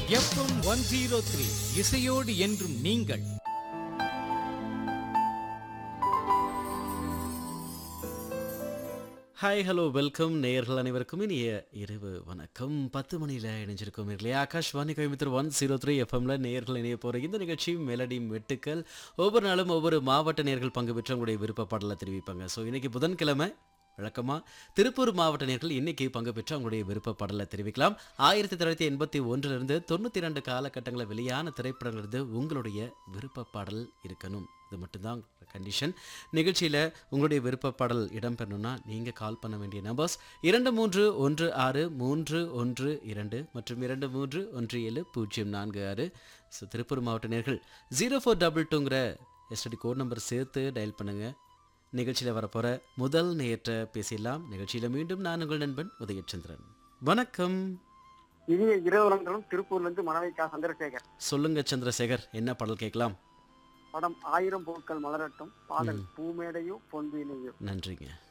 FM one zero three இசையோடு என்றும் நீங்கள் ஹாய் ஹலோ வெல்கம் நேயர்கள் அனைவருக்கும் இனிய இரவு வணக்கம் பத்து மணியில் இணைஞ்சிருக்கோம் இல்லையா Akashvani Coimbatore one zero three எஃப்எம்ல நேயர்கள் இணைய போகிற இந்த நிகழ்ச்சி மெலடி மெட்டுக்கள் ஒவ்வொரு நாளும் ஒவ்வொரு மாவட்ட நேயர்கள் பங்கு பெற்று உங்களுடைய விருப்ப பாடலை தெரிவிப்பாங்க ஸோ இன்னைக்கு புதன்கிழமை வழக்கமாக திருப்பூர் மாவட்ட நேர்கள் இன்னைக்கு பங்கு பெற்று அவங்களுடைய விருப்ப பாடலை தெரிவிக்கலாம் ஆயிரத்தி தொள்ளாயிரத்தி எண்பத்தி ஒன்றிலிருந்து தொண்ணூற்றி ரெண்டு காலகட்டங்களில் வெளியான திரைப்படங்களிலிருந்து உங்களுடைய விருப்ப பாடல் இருக்கணும் இது மட்டும்தான் கண்டிஷன் நிகழ்ச்சியில் உங்களுடைய விருப்ப பாடல் இடம்பெறணும்னா நீங்கள் கால் பண்ண வேண்டிய நம்பர்ஸ் இரண்டு மூன்று ஒன்று ஆறு மூன்று ஒன்று இரண்டு மற்றும் இரண்டு மூன்று ஒன்று ஏழு பூஜ்ஜியம் நான்கு ஆறு ஸோ திருப்பூர் மாவட்ட நேர்கள் ஜீரோ ஃபோர் டபுள் டூங்கிற எஸ்டி கோட் நம்பர் சேர்த்து டயல் பண்ணுங்கள் நிகழ்ச்சியில் வரப்போகிற முதல் நேற்ற பேசிடலாம் நிகழ்ச்சியில் மீண்டும் நான் உங்கள் நண்பன் உதயச்சந்திரன் வணக்கம் இனிய இரவு வளங்களும் திருப்பூர்ல இருந்து மனவைக்கா சந்திரசேகர் சொல்லுங்க சந்திரசேகர் என்ன பாடல் கேட்கலாம் படம் ஆயிரம் பூக்கள் மலரட்டும் பாடல் பூமேடையும் பொன்வீனையும் நன்றிங்க